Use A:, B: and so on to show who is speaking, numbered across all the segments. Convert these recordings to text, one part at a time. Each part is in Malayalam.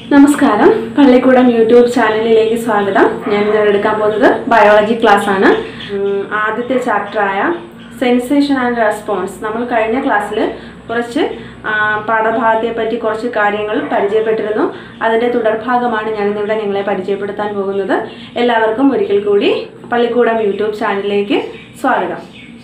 A: നമസ്കാരം പള്ളിക്കൂടം യൂട്യൂബ് ചാനലിലേക്ക് സ്വാഗതം ഞാൻ ഇന്ന് എടുക്കാൻ പോകുന്നത് ബയോളജി ക്ലാസ് ആണ് ഉം, ആദ്യത്തെ ചാപ്റ്ററായ സെൻസേഷൻ ആൻഡ് റെസ്പോൺസ് നമ്മൾ കഴിഞ്ഞ ക്ലാസ്സിൽ കുറച്ച് ആ, പാഠഭാഗത്തെ പറ്റി കുറച്ച് കാര്യങ്ങൾ പരിചയപ്പെട്ടിരുന്നു അതിൻ്റെ തുടർഭാഗമാണ് ഞാൻ ഇന്നിവിടെ നിങ്ങളെ പരിചയപ്പെടുത്താൻ പോകുന്നത് എല്ലാവർക്കും ഒരിക്കൽ കൂടി പള്ളിക്കൂടം യൂട്യൂബ് ചാനലിലേക്ക് സ്വാഗതം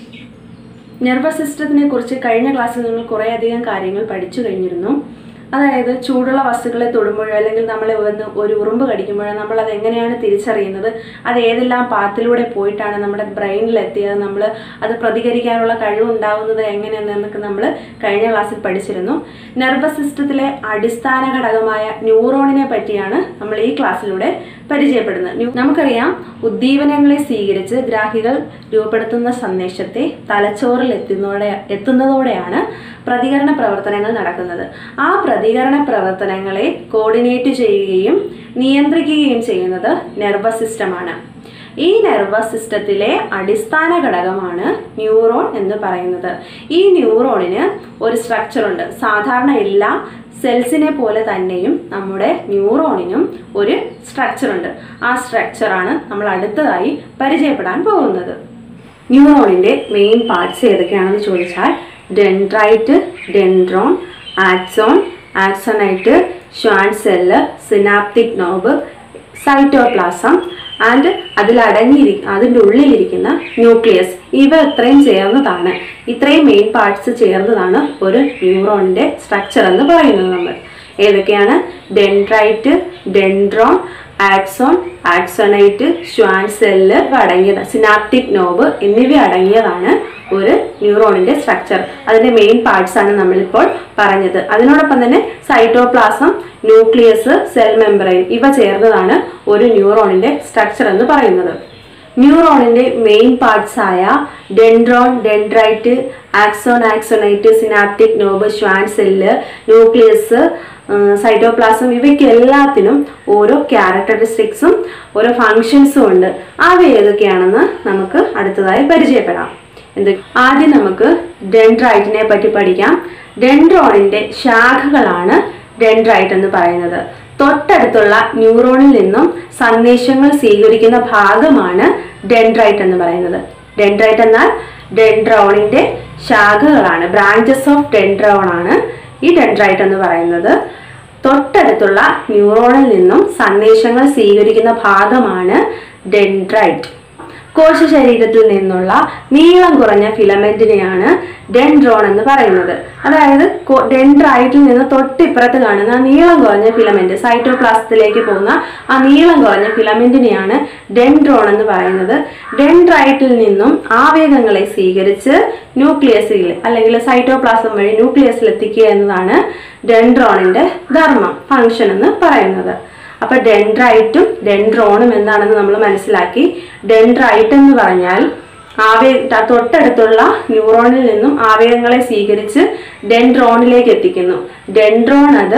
A: നെർവസ് സിസ്റ്റത്തിനെ കുറിച്ച് കഴിഞ്ഞ ക്ലാസ്സിൽ നമ്മൾ കുറേയധികം കാര്യങ്ങൾ പഠിച്ചു കഴിഞ്ഞിരുന്നു അതായത് ചൂടുള്ള വസ്തുക്കളെ തൊടുമ്പോഴോ അല്ലെങ്കിൽ നമ്മളെ വന്ന് ഒരു ഉറുമ്പ് കടിക്കുമ്പോഴോ നമ്മൾ അത് എങ്ങനെയാണ് തിരിച്ചറിയുന്നത് അത് ഏതെല്ലാം പാത്തിലൂടെ പോയിട്ടാണ് നമ്മുടെ ബ്രെയിനിൽ എത്തിയത് നമ്മൾ അത് പ്രതികരിക്കാനുള്ള കഴിവ് ഉണ്ടാവുന്നത് എങ്ങനെയെന്നൊക്കെ നമ്മൾ കഴിഞ്ഞ ക്ലാസ്സിൽ പഠിച്ചിരുന്നു നെർവസ് സിസ്റ്റത്തിലെ അടിസ്ഥാന ഘടകമായ ന്യൂറോണിനെ പറ്റിയാണ് നമ്മൾ ഈ ക്ലാസ്സിലൂടെ പരിചയപ്പെടുന്നത് ന്യൂ- നമുക്കറിയാം ഉദ്ദീപനങ്ങളെ സ്വീകരിച്ച് ഗ്രാഹികൾ രൂപപ്പെടുത്തുന്ന സന്ദേശത്തെ തലച്ചോറിൽ എത്തുന്നതോടെ എത്തുന്നതോടെയാണ് പ്രതികരണ പ്രവർത്തനങ്ങൾ നടക്കുന്നത് ആ പ്രതികരണ പ്രവർത്തനങ്ങളെ കോർഡിനേറ്റ് ചെയ്യുകയും നിയന്ത്രിക്കുകയും ചെയ്യുന്നത് നെർവസ് സിസ്റ്റമാണ് ഈ നെർവസ് സിസ്റ്റത്തിലെ അടിസ്ഥാന ഘടകമാണ് ന്യൂറോൺ എന്ന് പറയുന്നത് ഈ ന്യൂറോണിന് ഒരു സ്ട്രക്ചർ ഉണ്ട് സാധാരണ എല്ലാ സെൽസിനെ പോലെ തന്നെയും നമ്മുടെ ന്യൂറോണിനും ഒരു സ്ട്രക്ചർ ഉണ്ട് ആ സ്ട്രക്ചറാണ് നമ്മൾ അടുത്തതായി പരിചയപ്പെടാൻ പോകുന്നത് ന്യൂറോണിൻ്റെ മെയിൻ പാർട്സ് ഏതൊക്കെയാണെന്ന് ചോദിച്ചാൽ dendrite dendron axon axonite Schwann cell synaptic knob cytoplasm and അതിൽ അടങ്ങിയിരി അതിൻ്റെ ഉള്ളിലിരിക്കുന്ന ന്യൂക്ലിയസ് ഇവ ഇത്രയും ചേർന്നതാണ് ഇത്രയും മെയിൻ പാർട്സ് ചേർന്നതാണ് ഒരു ന്യൂറോണിൻ്റെ സ്ട്രക്ചർ എന്ന് പറയുന്നത് നമ്മൾ ഏതൊക്കെയാണ് dendrite dendron axon axonite Schwann cell ഇവ അടങ്ങിയത് സിനാപ്റ്റിക് നോബ് എന്നിവ അടങ്ങിയതാണ് ഒരു ന്യൂറോണിന്റെ സ്ട്രക്ചർ അതിന്റെ മെയിൻ പാർട്സ് ആണ് നമ്മളിപ്പോൾ പറഞ്ഞത് അതിനോടൊപ്പം തന്നെ സൈറ്റോപ്ലാസം ന്യൂക്ലിയസ് സെൽ മെമ്പറൈൻ ഇവ ചേർന്നതാണ് ഒരു ന്യൂറോണിന്റെ സ്ട്രക്ചർ എന്ന് പറയുന്നത് ന്യൂറോണിന്റെ മെയിൻ പാർട്സ് ആയ dendron dendrite axon axonite synaptic knob Schwann cell nucleus cytoplasm ഇവയ്ക്ക് എല്ലാത്തിനും ഓരോ ക്യാരക്ടറിസ്റ്റിക്സും ഓരോ ഫങ്ഷൻസും ഉണ്ട് അവ ഏതൊക്കെയാണെന്ന് നമുക്ക് അടുത്തതായി പരിചയപ്പെടാം എന്ത് ആദ്യം നമുക്ക് ഡെൻഡ്രൈറ്റിനെ പറ്റി പഠിക്കാം ഡെൻഡ്രോണിന്റെ ശാഖകളാണ് ഡെൻഡ്രൈറ്റ് എന്ന് പറയുന്നത് തൊട്ടടുത്തുള്ള ന്യൂറോണിൽ നിന്നും സന്ദേശങ്ങൾ സ്വീകരിക്കുന്ന ഭാഗമാണ് ഡെൻഡ്രൈറ്റ് എന്ന് പറയുന്നത് ഡെൻഡ്രൈറ്റ് എന്നാൽ ഡെൻഡ്രോണിന്റെ ശാഖകളാണ് ബ്രാഞ്ചസ് ഓഫ് ഡെൻഡ്രോൺ ആണ് ഈ ഡെൻഡ്രൈറ്റ് എന്ന് പറയുന്നത് തൊട്ടടുത്തുള്ള ന്യൂറോണിൽ നിന്നും സന്ദേശങ്ങൾ സ്വീകരിക്കുന്ന ഭാഗമാണ് ഡെൻഡ്രൈറ്റ് കോശ ശരീരത്തിൽ നിന്നുള്ള നീളം കുറഞ്ഞ ഫിലമെന്റിനെയാണ് ഡെൻഡ്രോൺ എന്ന് പറയുന്നത് അതായത് കൊ- ഡെൻഡ്രൈറ്റിൽ നിന്ന് തൊട്ടിപ്പുറത്ത് കാണുന്ന ആ നീളം കുറഞ്ഞ ഫിലമെന്റ് സൈറ്റോപ്ലാസത്തിലേക്ക് പോകുന്ന ആ നീളം കുറഞ്ഞ ഫിലമെന്റിനെയാണ് ഡെൻഡ്രോൺ എന്ന് പറയുന്നത് ഡെൻഡ്രൈറ്റിൽ നിന്നും ആവേഗങ്ങളെ സ്വീകരിച്ച് ന്യൂക്ലിയസിൽ അല്ലെങ്കിൽ സൈറ്റോപ്ലാസം വഴി ന്യൂക്ലിയസിൽ എത്തിക്കുക എന്നതാണ് ഡെൻഡ്രോണിന്റെ ധർമ്മം ഫങ്ഷൻ എന്ന് പറയുന്നത് അപ്പൊ ഡെൻഡ്രൈറ്റും ഡെൻഡ്രോണും എന്താണെന്ന് നമ്മൾ മനസ്സിലാക്കി ഡെൻഡ്രൈറ്റ് എന്ന് പറഞ്ഞാൽ ആവേ ത- തൊട്ടടുത്തുള്ള ന്യൂറോണിൽ നിന്നും ആവേഗങ്ങളെ സ്വീകരിച്ച് ഡെൻഡ്രോണിലേക്ക് എത്തിക്കുന്നു ഡെൻഡ്രോൺ അത്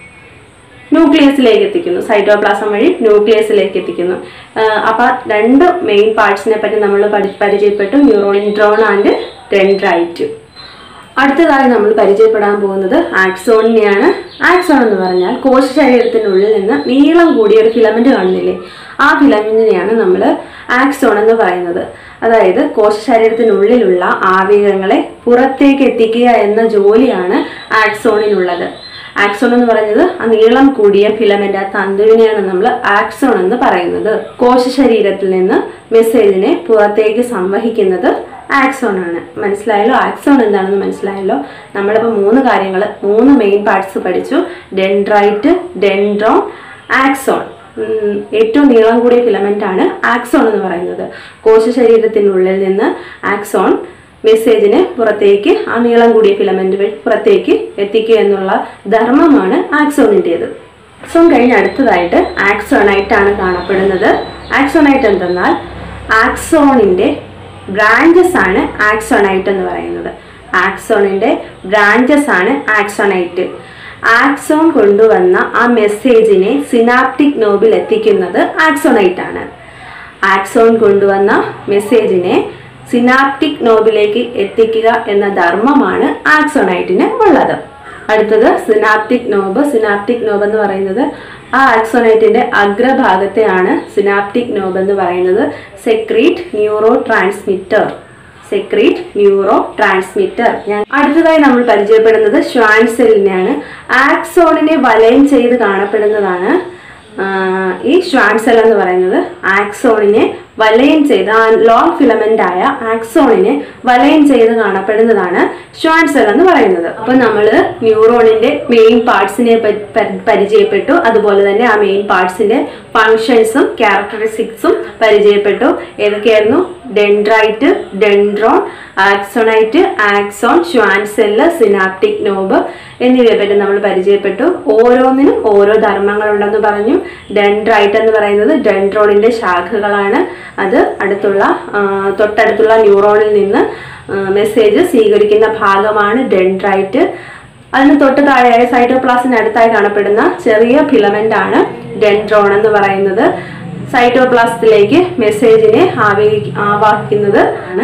A: ന്യൂക്ലിയസിലേക്ക് എത്തിക്കുന്നു സൈറ്റോപ്ലാസം വഴി ന്യൂക്ലിയസിലേക്ക് എത്തിക്കുന്നു ആഹ് അപ്പൊ രണ്ട് മെയിൻ പാർട്സിനെ പറ്റി നമ്മൾ പരിചയപ്പെട്ടു ന്യൂറോണിൻഡ്രോൺ ആൻഡ് ഡെൻഡ്രൈറ്റ് അടുത്തതായി നമ്മൾ പരിചയപ്പെടാൻ പോകുന്നത് ആക്സോണിനെയാണ് ആക്സോൺ എന്ന് പറഞ്ഞാൽ കോശ ശരീരത്തിനുള്ളിൽ നിന്ന് നീളം കൂടിയ ഒരു ഫിലമെന്റ് കാണുന്നില്ലേ ആ ഫിലമെന്റിനെയാണ് നമ്മൾ ആക്സോൺ എന്ന് പറയുന്നത് അതായത് കോശ ശരീരത്തിനുള്ളിലുള്ള ആവേഗങ്ങളെ പുറത്തേക്ക് എത്തിക്കുക എന്ന ജോലിയാണ് ആക്സോണിനുള്ളത് ആക്സോൺ എന്ന് പറയുന്നത് ആ നീളം കൂടിയ ഫിലമെന്റ് ആ തന്തുവിനെയാണ് നമ്മൾ ആക്സോൺ എന്ന് പറയുന്നത് കോശ ശരീരത്തിൽ നിന്ന് മെസ്സേജിനെ പുറത്തേക്ക് സംവഹിക്കുന്നത് ആക്സോൺ ആണ് മനസ്സിലായല്ലോ ആക്സോൺ എന്താണെന്ന് മനസ്സിലായല്ലോ നമ്മളിപ്പോൾ മൂന്ന് കാര്യങ്ങൾ മൂന്ന് മെയിൻ പാർട്സ് പഠിച്ചു ഡെൻഡ്രൈറ്റ് ഡെൻഡ്രോൺ ആക്സോൺ ഉം, ഏറ്റവും നീളം കൂടിയ ഫിലമെന്റ് ആണ് ആക്സോൺ എന്ന് പറയുന്നത് കോശ ശരീരത്തിനുള്ളിൽ നിന്ന് ആക്സോൺ മെസ്സേജിനെ പുറത്തേക്ക് ആ നീളം കൂടിയ ഫിലമെന്റ് വഴി പുറത്തേക്ക് എത്തിക്കുക എന്നുള്ള ധർമ്മമാണ് ആക്സോണിൻ്റെത് ആക്സോൺ കഴിഞ്ഞ് അടുത്തതായിട്ട് ആക്സോണൈറ്റ് ആണ് കാണപ്പെടുന്നത് ആക്സോണൈറ്റ് എന്തെന്നാൽ ആക്സോണിന്റെ ബ്രാഞ്ചസ് ആണ് ആക്സോണൈറ്റ് എന്ന് പറയുന്നത് ആക്സോണിന്റെ ബ്രാഞ്ചസ് ആണ് ആക്സോണൈറ്റ് ആക്സോൺ കൊണ്ടുവന്ന ആ മെസ്സേജിനെ സിനാപ്റ്റിക് നോബിൽ എത്തിക്കുന്നത് ആക്സോണൈറ്റ് ആണ് ആക്സോൺ കൊണ്ടുവന്ന മെസ്സേജിനെ സിനാപ്റ്റിക് നോബിലേക്ക് എത്തിക്കുക എന്ന ധർമ്മമാണ് ആക്സോണൈറ്റിന് ഉള്ളത് അടുത്തത് സിനാപ്റ്റിക് നോബ് സിനാപ്റ്റിക് നോബ് എന്ന് പറയുന്നത് ആ ആക്സോണൈറ്റിന്റെ അഗ്രഭാഗത്തെയാണ് സിനാപ്റ്റിക് നോബ് എന്ന് പറയുന്നത് secrete neurotransmitter secrete neurotransmitter ഞാൻ അടുത്തതായി നമ്മൾ പരിചയപ്പെടുന്നത് ശ്വാൻ സെല്ലിനെയാണ് ആക്സോണിനെ വലയം ചെയ്ത് കാണപ്പെടുന്നതാണ് ആഹ് ഈ ശ്വാൻ സെൽ എന്ന് പറയുന്നത് ആക്സോണിനെ വലയം ചെയ്ത് ആ ലോങ് ഫിലമെന്റ് ആയ ആക്സോണിനെ വലയം ചെയ്ത് കാണപ്പെടുന്നതാണ് ശ്വാൻ സെൽ എന്ന് പറയുന്നത് അപ്പൊ നമ്മൾ ന്യൂറോണിന്റെ മെയിൻ പാർട്സിനെ പരിചയപ്പെട്ടു അതുപോലെ തന്നെ ആ മെയിൻ പാർട്സിന്റെ ഫങ്ഷൻസും ക്യാരക്ടറിസ്റ്റിക്സും പരിചയപ്പെട്ടു ഏതൊക്കെയായിരുന്നു dendrite dendron axonite axon Schwann cell synaptic knob എന്നിവയെ പറ്റി നമ്മൾ പരിചയപ്പെട്ടു ഓരോന്നിനും ഓരോ ധർമ്മങ്ങളുണ്ടെന്ന് പറഞ്ഞു ഡെൻഡ്രൈറ്റ് എന്ന് പറയുന്നത് ഡെൻഡ്രോണിന്റെ ശാഖകളാണ് അത് അടുത്തുള്ള ആ, തൊട്ടടുത്തുള്ള ന്യൂറോണിൽ നിന്ന് മെസ്സേജ് സ്വീകരിക്കുന്ന ഭാഗമാണ് ഡെൻഡ്രൈറ്റ് അതിന് തൊട്ട് താഴെയായ സൈറ്റോപ്ലാസിന് അടുത്തായി കാണപ്പെടുന്ന ചെറിയ ഫിലമെന്റ് ആണ് ഡെൻഡ്രോൺ എന്ന് പറയുന്നത് സൈറ്റോപ്ലാസത്തിലേക്ക് മെസ്സേജിനെ ആവി ആവാഹിക്കുന്നത് ആണ്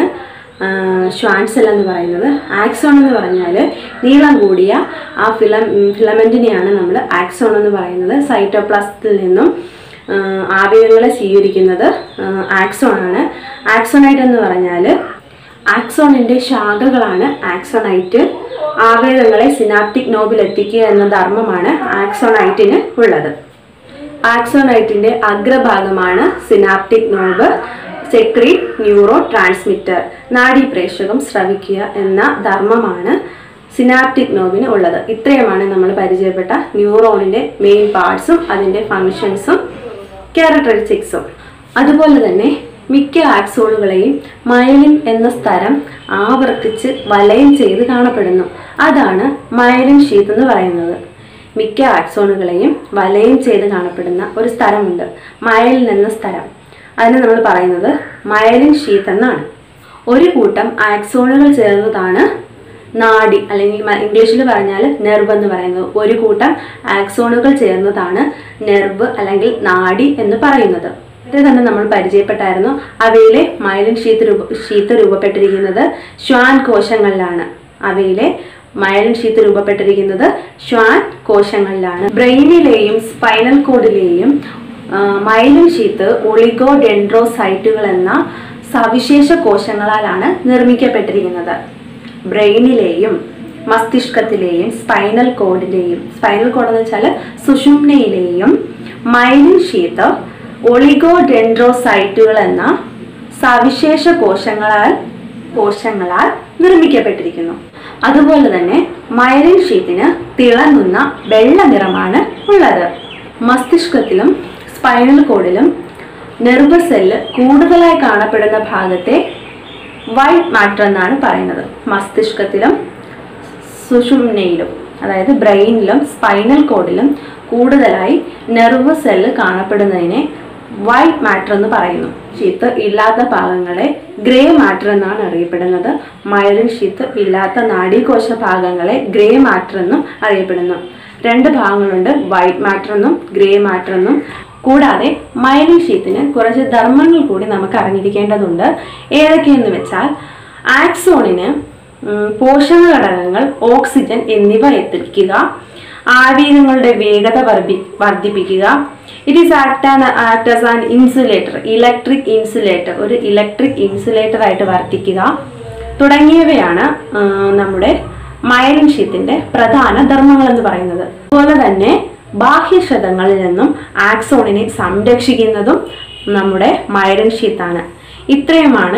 A: ശ്വാൻസെൽ എന്ന് പറയുന്നത് ആക്സോൺ എന്ന് പറഞ്ഞാൽ നീളം കൂടിയ ആ ഫിലം ഫിലമെന്റിനെയാണ് നമ്മൾ ആക്സോൺ എന്ന് പറയുന്നത് സൈറ്റോപ്ലാസത്തിൽ നിന്നും ആ, ആവേഗങ്ങളെ സ്വീകരിക്കുന്നത് ആക്സോൺ ആണ് ആക്സോണൈറ്റ് എന്ന് പറഞ്ഞാൽ ആക്സോണിന്റെ ശാഖകളാണ് ആക്സോണൈറ്റ് ആവേഗങ്ങളെ സിനാപ്റ്റിക് നോബിൽ എത്തിക്കുക എന്ന ധർമ്മമാണ് ആക്സോണൈറ്റിന് ഉള്ളത് ആക്സോണൈറ്റിന്റെ അഗ്രഭാഗമാണ് synaptic knob secrete neurotransmitter നാഡീപ്രേഷകം സ്രവിക്കുക എന്ന ധർമ്മമാണ് സിനാപ്റ്റിക് നോബിന് ഉള്ളത് ഇത്രയുമാണ് നമ്മൾ പരിചയപ്പെട്ട ന്യൂറോണിന്റെ മെയിൻ പാർട്സും അതിന്റെ ഫങ്ഷൻസും ക്യാരക്ടറിസ്റ്റിക്സും അതുപോലെ തന്നെ മിക്ക ആക്സോണുകളെയും മയലിൻ എന്ന സ്ഥലം ആവർത്തിച്ച് വലയം ചെയ്ത് കാണപ്പെടുന്നു അതാണ് മയലിൻ ഷീത്ത് എന്ന് പറയുന്നത് മിക്ക ആക്സോണുകളെയും വലയം ചെയ്ത് കാണപ്പെടുന്ന ഒരു സ്ഥലമുണ്ട് മയലിൻ എന്ന സ്ഥലം അതിന് നമ്മൾ പറയുന്നത് മയലിൻ ഷീത്ത് എന്നാണ് ഒരു കൂട്ടം ആക്സോണുകൾ ചേർന്നതാണ് നാഡി അല്ലെങ്കിൽ മ- ഇംഗ്ലീഷിൽ പറഞ്ഞാൽ നെർവ് എന്ന് പറയുന്നത് ഒരു കൂട്ടം ആക്സോണുകൾ ചേർന്നതാണ് നെർവ് അല്ലെങ്കിൽ നാഡി എന്ന് പറയുന്നത് ഇത് തന്നെ നമ്മൾ പരിചയപ്പെട്ടായിരുന്നു അവയിലെ മൈലിൻ ഷീത്ത് രൂപ ഷീത്ത് രൂപപ്പെട്ടിരിക്കുന്നത് ശ്വാൻ കോശങ്ങളിലാണ് അവയിലെ മൈലിൻ ഷീത്ത് രൂപപ്പെട്ടിരിക്കുന്നത് ശ്വാൻ കോശങ്ങളിലാണ് ബ്രെയിനിലെയും സ്പൈനൽ കോഡിലെയും മൈലിൻ ഷീത്ത് ഒളിഗോ ഡെൻഡ്രോസൈറ്റുകൾ എന്ന സവിശേഷ കോശങ്ങളാലാണ് നിർമ്മിക്കപ്പെട്ടിരിക്കുന്നത് ബ്രെയിനിലെയും മസ്തിഷ്കത്തിലെയും സ്പൈനൽ കോഡിലെയും സ്പൈനൽ കോഡ് എന്ന് വെച്ചാൽ സുഷുമ്നയിലെയും മൈലിൻ ഷീത്ത് ഒളിഗോ ഡെൻഡ്രോസൈറ്റുകൾ എന്ന സവിശേഷ കോശങ്ങളാൽ കോശങ്ങളാൽ നിർമ്മിക്കപ്പെട്ടിരിക്കുന്നു അതുപോലെ തന്നെ മൈലിൻ ഷീറ്റിന് തിളങ്ങുന്ന വെള്ള നിറമാണ് ഉള്ളത് മസ്തിഷ്കത്തിലും സ്പൈനൽ കോഡിലും നെർവ് സെല്ല് കൂടുതലായി കാണപ്പെടുന്ന ഭാഗത്തെ വൈറ്റ് മാറ്റർ എന്നാണ് പറയുന്നത് മസ്തിഷ്കത്തിലും സുഷുമ്നയിലും അതായത് ബ്രെയിനിലും സ്പൈനൽ കോഡിലും കൂടുതലായി നെർവ് സെല്ല് കാണപ്പെടുന്നതിനെ വൈറ്റ് മാറ്റർ എന്ന് പറയുന്നു ഷീത്ത് ഇല്ലാത്ത ഭാഗങ്ങളെ ഗ്രേ മാറ്റർ എന്നാണ് അറിയപ്പെടുന്നത് മൈലിൻ ഷീത്ത് ഇല്ലാത്ത നാഡീകോശ ഭാഗങ്ങളെ ഗ്രേ മാറ്റർ എന്നും അറിയപ്പെടുന്നു രണ്ട് ഭാഗങ്ങളുണ്ട് വൈറ്റ് മാറ്റർ എന്നും ഗ്രേ മാറ്റർ എന്നും കൂടാതെ മൈലിൻ ഷീത്തിന് കുറച്ച് ധർമ്മങ്ങൾ കൂടി നമുക്ക് അറിഞ്ഞിരിക്കേണ്ടതുണ്ട് ഏതൊക്കെയെന്ന് വെച്ചാൽ ആക്സോണിന് ഉം, പോഷക ഘടകങ്ങൾ ഓക്സിജൻ എന്നിവ എത്തിക്കുക ആവേഗങ്ങളുടെ വേഗത വർദ്ധി വർദ്ധിപ്പിക്കുക it is act an act as an insulator electric insulator ഒരു ഇലക്ട്രിക് ഇൻസുലേറ്റർ ആയിട്ട് വർത്തിക്കുക തുടങ്ങിയവയാണ് ആ, നമ്മുടെ മയലിൻ ഷീത്തിന്റെ പ്രധാന ധർമ്മങ്ങൾ എന്ന് പറയുന്നത് അതുപോലെ തന്നെ ബാഹ്യക്ഷതങ്ങളിൽ നിന്നും ആക്സോണിനെ സംരക്ഷിക്കുന്നതും നമ്മുടെ മയലിൻ ഷീത്താണ് ഇത്രയുമാണ്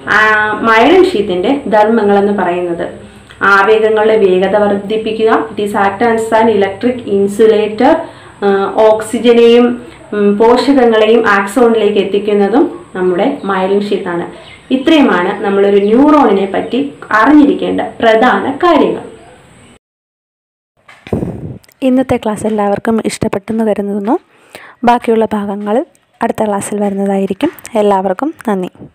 A: മയലിൻ ഷീത്തിന്റെ ധർമ്മങ്ങൾ എന്ന് പറയുന്നത് ആവേഗങ്ങളുടെ വേഗത വർദ്ധിപ്പിക്കുക it is act as an electric insulator ഓക്സിജനെയും ഉം, പോഷകങ്ങളെയും ആക്സോണിലേക്ക് എത്തിക്കുന്നതും നമ്മുടെ മയലിൻ ഷീത്താണ് ഇത്രയുമാണ് നമ്മളൊരു ന്യൂറോണിനെ പറ്റി അറിഞ്ഞിരിക്കേണ്ട പ്രധാന കാര്യങ്ങൾ
B: ഇന്നത്തെ ക്ലാസ് എല്ലാവർക്കും ഇഷ്ടപ്പെട്ടെന്ന് കരുതുന്നു ബാക്കിയുള്ള ഭാഗങ്ങൾ അടുത്ത ക്ലാസ്സിൽ വരുന്നതായിരിക്കും എല്ലാവർക്കും നന്ദി